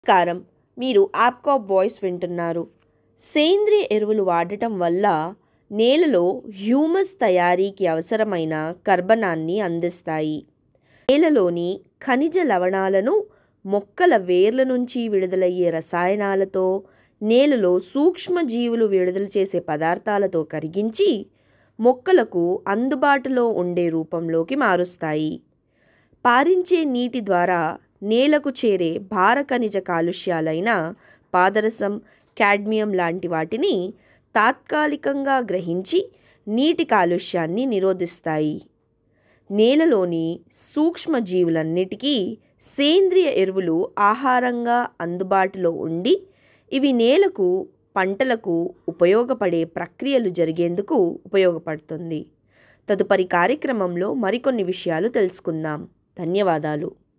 నమస్కారం మీరు ఆప్కాప్ వాయిస్ వింటున్నారు సేంద్రియ ఎరువులు వాడటం వల్ల నేలలో హ్యూమస్ తయారీకి అవసరమైన కర్బనాన్ని అందిస్తాయి నేలలోని ఖనిజ లవణాలను మొక్కల వేర్ల నుంచి విడుదలయ్యే రసాయనాలతో నేలలో సూక్ష్మజీవులు విడుదల చేసే పదార్థాలతో కరిగించి మొక్కలకు అందుబాటులో ఉండే రూపంలోకి మారుస్తాయి పారించే నీటి ద్వారా నేలకు చేరే భార ఖనిజ కాలుష్యాలైన పాదరసం కాడ్మియం లాంటి వాటిని తాత్కాలికంగా గ్రహించి నీటి కాలుష్యాన్ని నిరోధిస్తాయి నేలలోని సూక్ష్మజీవులన్నిటికీ సేంద్రియ ఎరువులు ఆహారంగా అందుబాటులో ఉండి ఇవి నేలకు పంటలకు ఉపయోగపడే ప్రక్రియలు జరిగేందుకు ఉపయోగపడుతుంది తదుపరి కార్యక్రమంలో మరికొన్ని విషయాలు తెలుసుకుందాం ధన్యవాదాలు